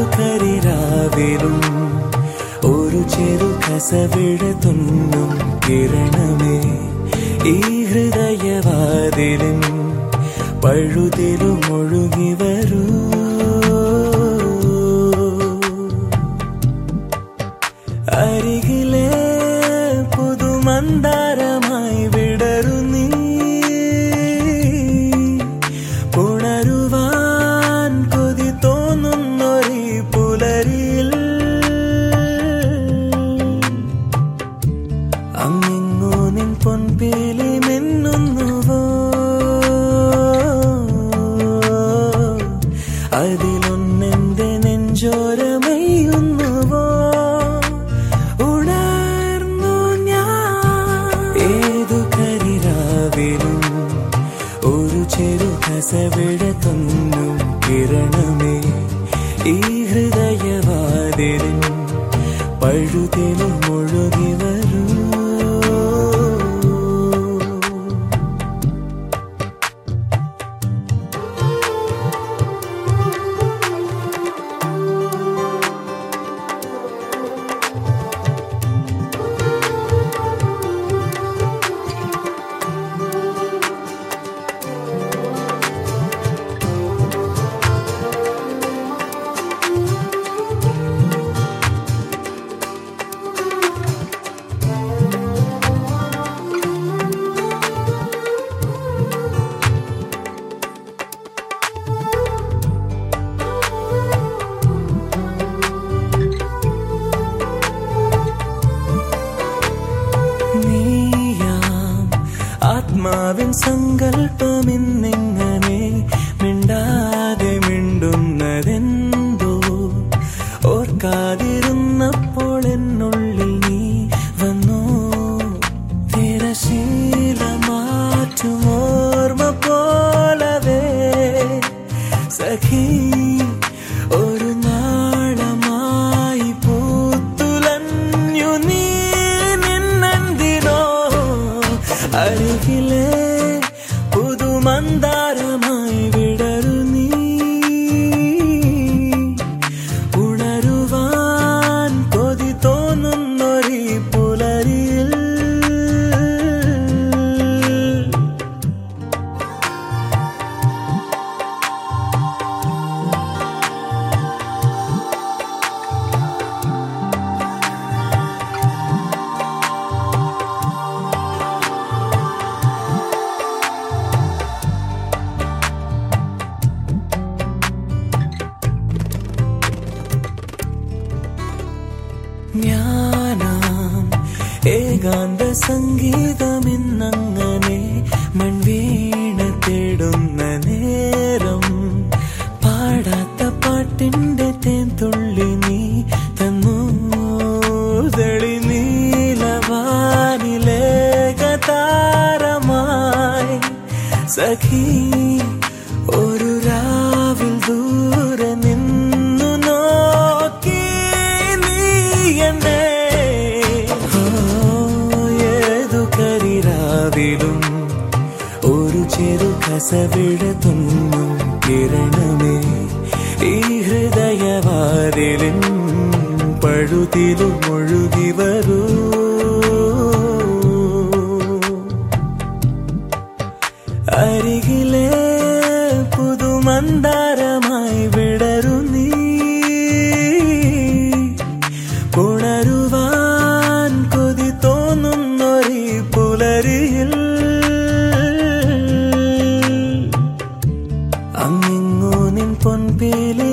കരിരാവിലും ഒരു ചെറു കസവിട തുന്നും കിരണമേ ഈ ഹൃദയവാതിലും പഴുതിലും ഒഴുകി വരൂ അരികിലെ പുതുമന്താരമായി വിടരു നീ പുണരുവാൻ കൊതി തോന്നുന്നൊരീ പുലരിയിൽ അങ്ങിങ്ങോ നിൻ പൊൻപേലി മിന്നുന്നുവോ അതിലൊന്നെന്റെ നെഞ്ചോരമയ്യുന്നുവോ ഉണർന്നു ഞാൻ ഏതു കരിരാവിലും ഒരു ചെറു കസവിട തൊന്നും കിരണമേ ഈ ഹൃദയവാതിലും പഴുതിലും ഒഴുകി വരൂ നീയാം ആത്മാവിൻ സങ്കല്പമിന്നിങ്ങനെ മിണ്ടാതെ മിണ്ടുന്നതെന്തോ ഓർക്കാതിരുന്നപ്പോൾ എന്നുള്ളിൽ നീ വന്നോ തിരശീല മാറ്റും ഓർമ്മ പോലവേ സഖി ഒരു നാളമായി പൂത്തുലഞ്ഞു നീ നിന്നെന്തിനോ അരികിലെ പുതുമന്താരമായി വിടരു നീ ഉണരുവാൻ കൊതി തോന്നുന്നൊരീ പുലരിയിൽ ഞാനാം ഏകാന്ത സംഗീതമിന്നങ്ങനെ മൺവീണ തേടുന്ന നേരം പാടാത്ത പാട്ടിന്റെ തേൻ തുള്ളി നീ തന്നു തെളി നീലവാനിലേകതാരമായി സഖി ഒരു രാവിൽ ദൂരെ നിന്നു നോക്കി നീ എന്നെ ഓ, ഏതു കരിരാവിലും ഒരു ചെറു കസവിട തുന്നും കിരണമേ ഈ ഹൃദയവാതിലും പഴുതിലും ഒഴുകി വരൂ അരികിലെ പുതുമന്താരമായി വിടരു നീ ഉണരുവാൻ കൊതി തോന്നുന്നൊരീ പുലരിയിൽ അങ്ങിങ്ങോ നിൻ പൊൻപേലി